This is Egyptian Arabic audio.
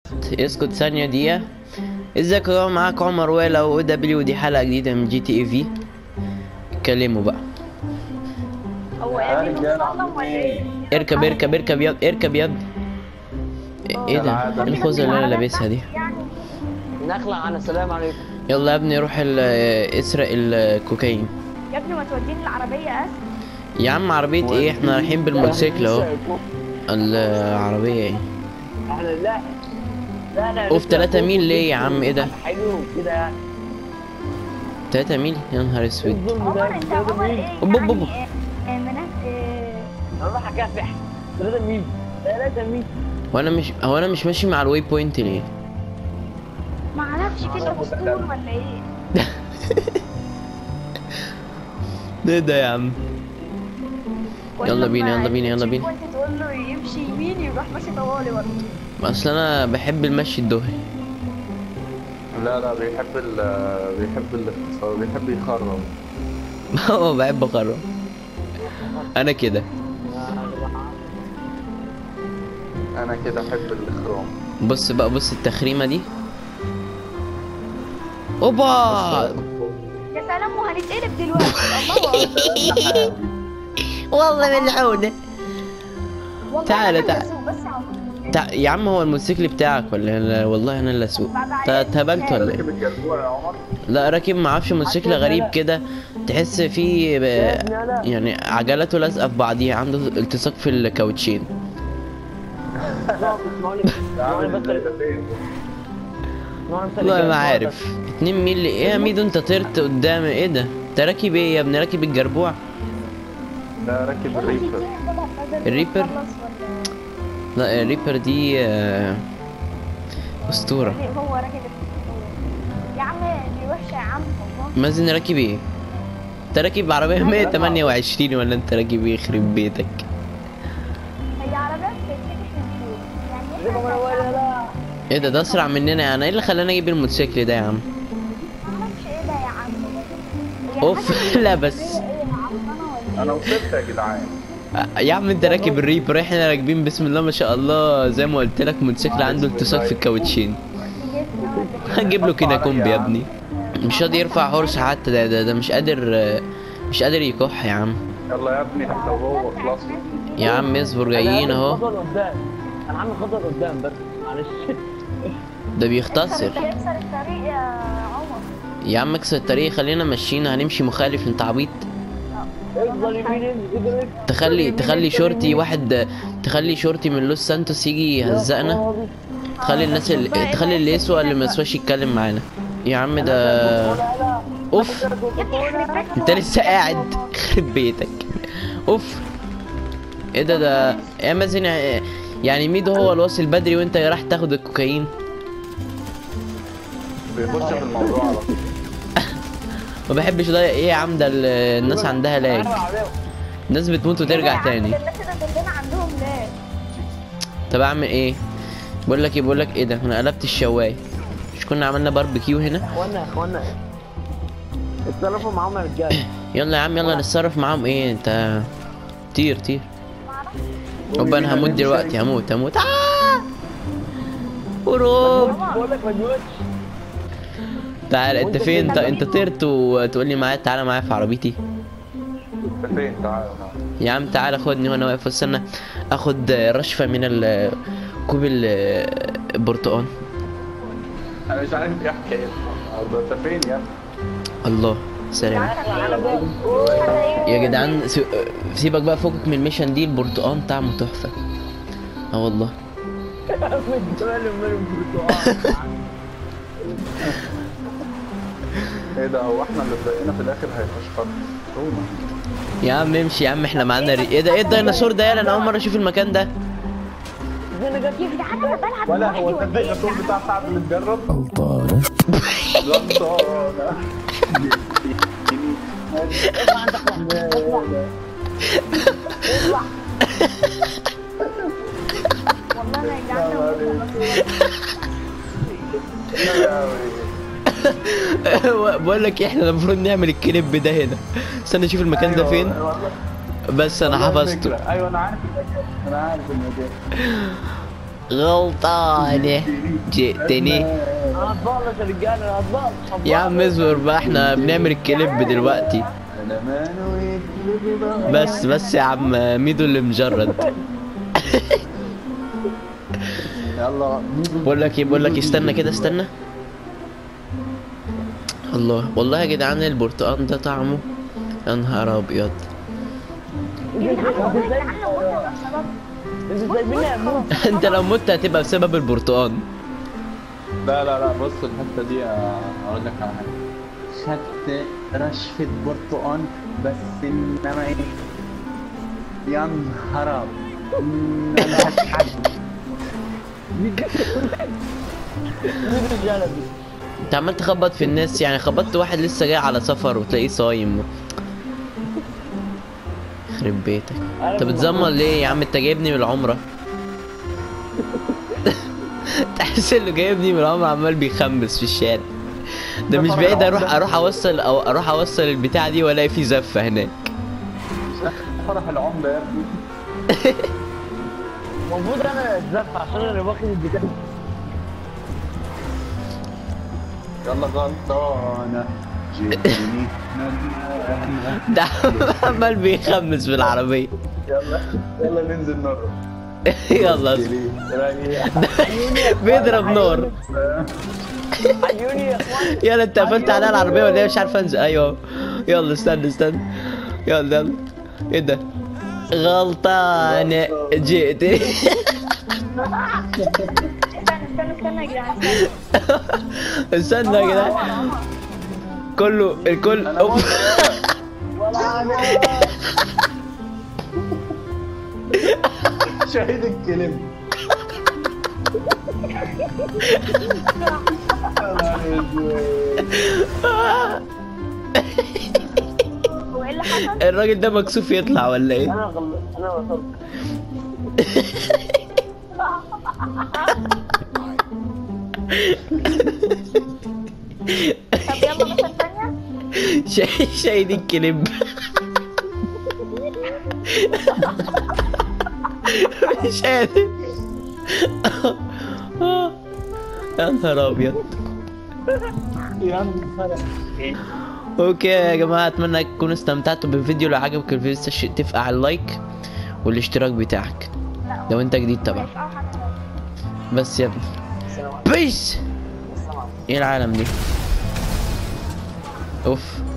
اسكت ثانية دقيقة ازيك يا معاك عمر وائل او دبليو دي حلقة جديدة من جي تي اي في اتكلموا بقى هو امين مصمم ولا ايه؟ اركب اركب اركب يا ابني اركب يا ابني ايه ده؟ ايه الخوذة اللي انا لابسها دي؟ يعني نخلع عن السلام عليكم يلا يا ابني روح ال- اسرق الكوكايين يا ابني ما توديني العربية اس يا عم عربية ايه احنا رايحين بالموتوسيكل اهو العربية ايه احنا لا لا لا اوف 3 ميل ليه يا عم ايه ده؟ حلو كده يعني 3 ميل يا نهار اسود الظلم ده عمر انت عمر ايه؟ أوب أوب أوب. يعني آه، مناس آه، اروح اكافح 3 مين 3 مين هو انا مش هو انا مش ماشي مع الواي بوينت ليه؟ ما اعرفش كده اسطول ولا ايه؟ ايه ده يا عم؟ كل يلا بينا، ما يلا بينا، يلا تشيك بينا. بوينت تقول له يمشي يمين يروح ماشي طوالي برضه اصل انا بحب المشي الدهري لا لا بيحب ال بيحب الاختصار بيحب يخرب اه بحب اقرب انا كده انا كده احب الاخرام بص بقى بص التخريمه دي اوبا يا سلام وهنتقلب دلوقتي الله اكبر والله ملعونه والله تعالى، أنا تعالى. بسوق بس يا عمر. تع... يا عم هو الموتوسيكل بتاعك ولا لا والله انا اللي اسوق انت اتهبلت ولا ايه راكب الجربوع يا عمر لا راكب معرفش موتوسيكل غريب كده تحس فيه ب... يعني عجلاته لازقه في بعضيها عنده التصاق في الكاوتشين عامل ازاي ده فين؟ والله ما عارف 2 ميل ايه يا ميدو انت طرت قدام ايه ده انت راكب ايه يا ابني راكب الجربوع ده راكب الريفر الريبر؟ خلص ولا- لا الريبر دي آه، اسطوره ليه هو راكب التليفون؟ يا عم دي وحشة يا عم والله مازن راكب ايه انت راكب عربيه 128 ولا انت راكب ايه يخرب بيتك هي عربية بتتفتح من فوق يعني ولا احنا لا ايه ده ده اسرع مننا يعني ايه اللي خلاني اجيب الموتوسيكل ده يا عم معرفش ايه ده يا عم هي اوف حاجة لا بس ايه عرفانة ولا انا ايه؟ وصلت يا جدعان يا عم انت راكب الريبر احنا راكبين بسم الله ما شاء الله زي ما قلت لك موتوسيكل عنده التصاق في الكاوتشين هنجيب له كده كومبي يا ابني مش قادر يرفع هورس حتى ده ده, ده مش قادر آه، مش قادر يكح يا عم يلا يا ابني انت وهو خلصنا يا عم اصبر جايين اهو خطوه لقدام انا عامل خطوه لقدام بس معلش ده بيختصر يكسر الطريق يا عمر يا عم اكسر الطريق خلينا ماشيين هنمشي مخالف انت عبيط افضل يمين انزل تخلي تخلي شورتي واحد تخلي شورتي من لوس سانتوس يجي يهزقنا تخلي الناس اللي تخلي اللي يسوى اللي ما يسواش يتكلم معانا يا عم ده اوف انت لسه قاعد يخرب بيتك اوف ايه ده ده يا مازن يعني ميدو هو الواصل بدري وانت راح تاخد الكوكايين بيخش في الموضوع على طول ما بحبش ده ايه يا عم ده ال- الناس عندها لاج الناس بتموت وترجع تاني الناس اللي كلنا عندهم لا طب اعمل ايه بقول لك ايه بقول لك ايه ده انا قلبت الشوايه مش كنا عملنا باربيكيو هنا اخوانا اخوانا اتصرفوا معاهم يا رجاله يلا يا عم يلا نتصرف معاهم ايه انت طير طير ربنا انا هموت دلوقتي هموت هموت آه! هروب بقول لك ما تجوش تعال انت فين انت انت طرت وتقول لي معايا تعالى معايا في عربيتي انت فين تعال يا عم تعالى خدني وانا واقف استنى اخد رشفه من ال- كوب ال- البرتقال انا مش عارف ايه حكايتك ده انت فين يا ابني الله سلام يا جدعان سي- سيبك بقى فوقك من الميشن دي البرتقال طعمه تحفه اه والله من جمال من البرتقال ايه ده هو احنا اللي بقينا في الاخر هيفشخرنا روما يا عم امشي يا عم احنا معانا ري... ايه ده ايه الديناصور ده يالا انا اول مره اشوف المكان ده زينا جت يا جدعان انا بلعب ولا لوحدي هو ولا تصدق ايه؟ الدكتور بتاع سعد اللي اتجرب غلطانة غلطانة والله انا يا جدعان لو- بقول لك إيه، احنا المفروض نعمل الكليب ده هنا استنى اشوف المكان ده فين بس انا حفظته ايوه انا عارف المكان انا عارف المكان غلطانة جئتني انا هتبلط يا رجاله انا هتبلط هتبلط. يا عم اصبر بقى احنا بنعمل الكليب دلوقتي انا ما نويت بضاعة. بس بس يا عم ميدو اللي مجرد يلا بقول لك ايه بقول لك استنى كده استنى الله والله يا جدعان البرتقال ده طعمه يا نهار ابيض انتوا ازاي انتوا سايبيني اموت انت لو مت هتبقى بسبب البرتقال لا لا لا بص الحته دي آه، اقول لك على حاجه خدت رشفه برتقال بس انما ايه يا نهار أبيض. انا هتحدى مين الرجاله دي؟ انت عمال تخبط في الناس يعني خبطت واحد لسه جاي على سفر وتلاقيه صايم يخرب بيتك انت بتزمر ليه يا عم انت جايبني من العمرة تحس اللي جايبني من العمرة عمال بيخمس في الشارع ده مش بعيد اروح اروح اوصل او اروح اوصل البتاع دي والاقي في زفة هناك فرح العمده يا ابني المفروض انا اتزف عشان انا واخد البتاع يلا غلطانه جبتني ده عمال بيخمس في العربية يلا يلا ننزل نرقص يلا بيضرب نار عيوني يا اخوان يلا انت قفلت عليها العربية ولا ايه مش عارف انزل ايوه يلا استنى استنى يلا يلا ايه ده غلطانة جئت استنى استنى استنى يا جدعان استنى. استنى يا جدعان كله الكل اوف ولا انا شهيد الكلم هو ايه اللي حصل؟ الراجل ده مكسوف يطلع ولا ايه انا غلط انا وصلت طب يلا مثلا ثانية شاي- شايل الكليب مش قادر يا نهار ابيض يا عم فرق اوكي يا جماعه اتمنى تكونوا استمتعتوا بالفيديو لو عجبك الفيديو تش- تفقع اللايك والاشتراك بتاعك لو انت جديد طبعا مش اه حتى بس يا ابني بيس ايه العالم دي اوف